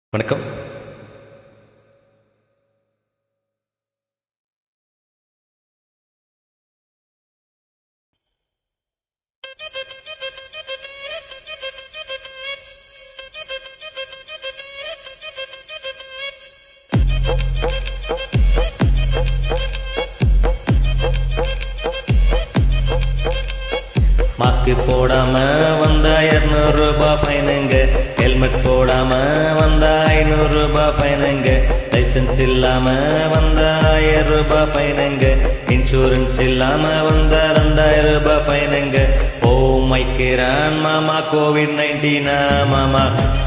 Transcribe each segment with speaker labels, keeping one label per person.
Speaker 1: வணக்கம் மாஸ்க் போடாம வந்தா இருநூறு ரூபாய் ஃபைனுங்க ஹெல்மெட் போடாம வந்தா ஐநூறு ரூபாய் ஃபைனுங்க லைசன்ஸ் இல்லாம வந்தா ஆயிரம் ரூபாய் ஃபைனுங்க இன்சூரன்ஸ் இல்லாம வந்தா ரெண்டாயிரம் ரூபாய் ஃபைனுங்க ஓ மைக்கிறான் மாமா கோவிட் நைன்டீனா மாமா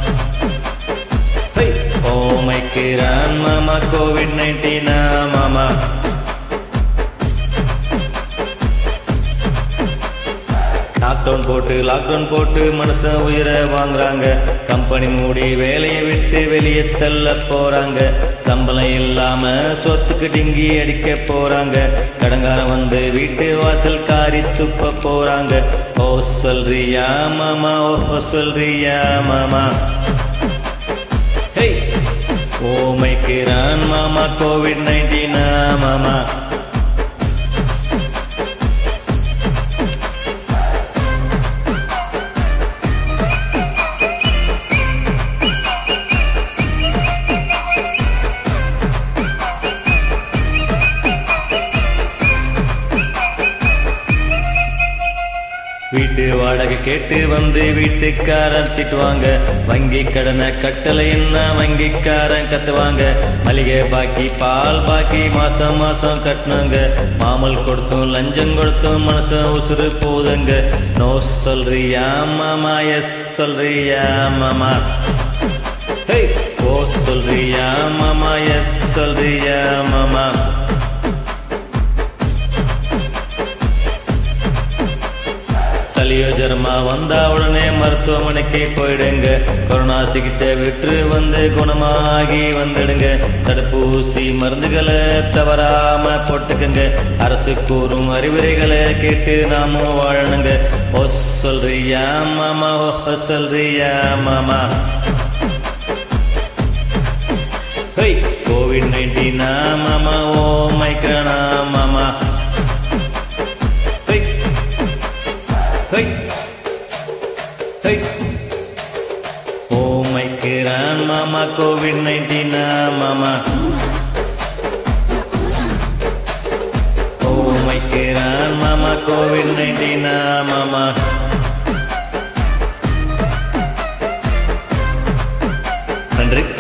Speaker 1: ஹை! ஓ மைக்கிறான் மாமா கோவிட் நைன்டீனா மாமா லாக்டவுன் போட்டு லாக்டவுன் போட்டு மனுஷன் உயிரை வாங்குறாங்க கம்பெனி மூடி வேலையை விட்டு வெளியே தள்ள போறாங்க சம்பளம் இல்லாம சொத்துக்கு டிங்கி அடிக்க போறாங்க கடங்காரம் வந்து வீட்டு வாசல் காரி துப்ப போறாங்க ஓ சொல்றியா மாமா ஓ சொல்றியா மாமா ஹே ஓ மைக்கிறான் மாமா கோவிட் நைன்டீனா மாமா வீட்டு வாடகை கேட்டு வந்து வீட்டுக்காரன் திட்டுவாங்க வங்கி கடனை கட்டலை என்ன வங்கிக்காரன் கத்துவாங்க மளிகை பாக்கி பால் பாக்கி மாசம் மாசம் கட்டணுங்க மாமல் கொடுத்தும் லஞ்சம் கொடுத்தும் மனுஷன் உசுறு போதுங்க நோ சொல்றியா மாமா எஸ் சொல்றியா மாமா ஹே ஓ சொல்றியா மாமா எஸ் சொல்றியா மாமா சளியோ ஜரமா வந்தா உடனே மருத்துவமனைக்கு போயிடுங்க கொரோனா சிகிச்சை விட்டு வந்து குணமாகி வந்துடுங்க தடுப்பூசி மருந்துகளை தவறாம போட்டுக்கங்க அரசு கூறும் அறிவுரைகளை கேட்டு நாமும் வாழணுங்க ஓ சொல்றியா மாமா ஓ சொல்றியா மாமா ஹை கோவிட் நைன்டீனா மாமா ஓ மைக்ரானா மாமா hi hi hi Omicron மாமா கோவிட் நைன்டீனா மாமா ஓ மைக்ரான் மாமா கோவிட் நைன்டீனா மாமா நன்றி